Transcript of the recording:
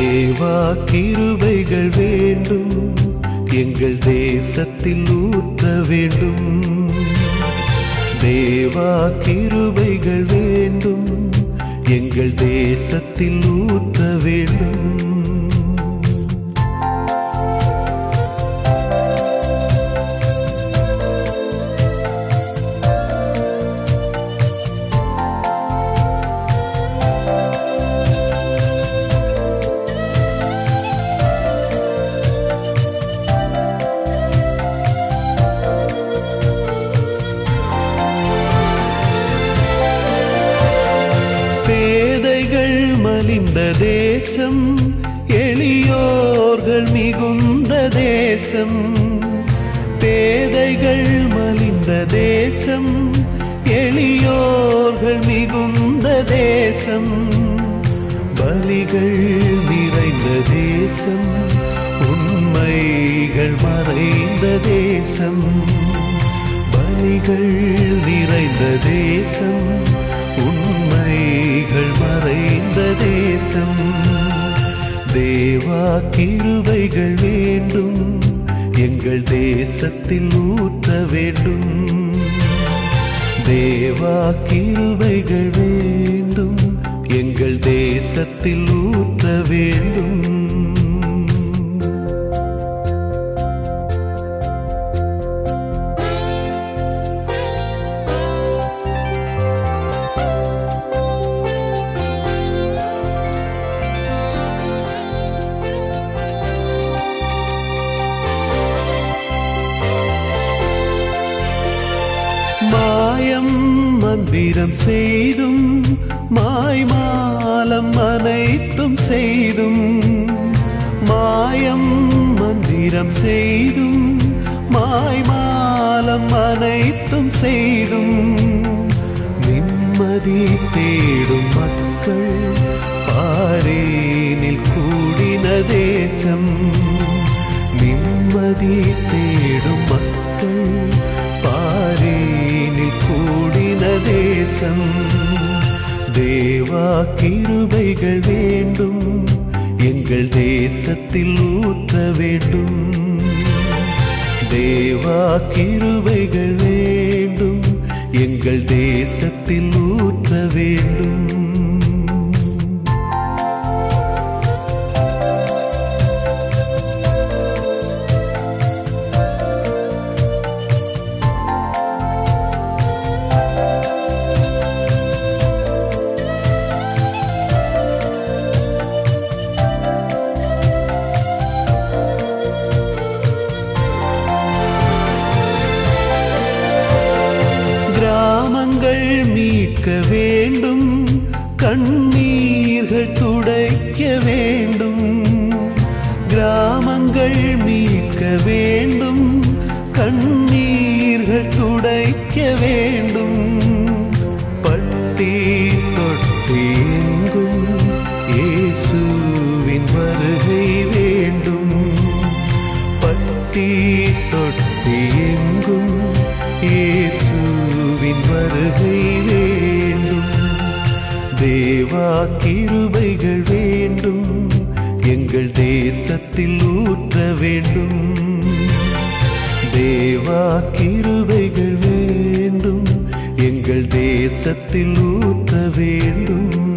தேவா கிருபைகள் வேண்டும் எங்கள் தேசத்தில் ஊற்ற வேண்டும் தேவா கிருபைகள் வேண்டும் எங்கள் தேசத்தில் ஊற்ற வேண்டும் பேதைகள் மலிந்த தேசம் எளியோர்கள் மிகுந்த தேசம் பேதைகள் மலிந்த தேசம் எளியோர்கள் மிகுந்த தேசம் பலிகள் நிறைந்த தேசம் உண்மைகள் மறைந்த தேசம் பலிகள் நிறைந்த தேசம் உண்மைகள் மறைந்த தேசம் தேவா கிருபைகள் வேண்டும் எங்கள் தேசத்தில் ஊற்ற வேண்டும் தேவா கிருபைகள் வேண்டும் எங்கள் தேசத்தில் ஊற்ற வேண்டும் மாயம் மந்திரம் செய்தும் மாய்மாலம் அனைத்தும் செய்தும் மாயம் மந்திரம் செய்தும் மாய்மாலம் அனைத்தும் செய்தும் நிம்மதி தேடும் மக்கள் பாரேனில் கூடின தேசம் நிம்மதி தேடும் மக்கள் பாரேனில் கூடின தேசம் தேவா கிருபைகள் வேண்டும் எங்கள் தேசத்தில் ஊற்ற வேண்டும் தேவா கிருபைகள் வேண்டும் எங்கள் தேசத்தில் ஊற்ற வேண்டும் கிராமங்கள் மீட்க வேண்டும் கண்ணீர்கள் துடைக்க வேண்டும் கிராமங்கள் மீட்க வேண்டும் கண்ணீர்கள் துடைக்க வேண்டும் பட்டி தொட்டி எங்கும் இயேசுவின் வருகை வேண்டும் பட்டி தொட்டி எங்கும் இயேசுவின் வருகை வேண்டும் தேவா கிருபைகள் வேண்டும் எங்கள் தேசத்தில் ஊற்ற வேண்டும் தேவா கிருபைகள் வேண்டும் எங்கள் தேசத்தில் ஊற்ற வேண்டும்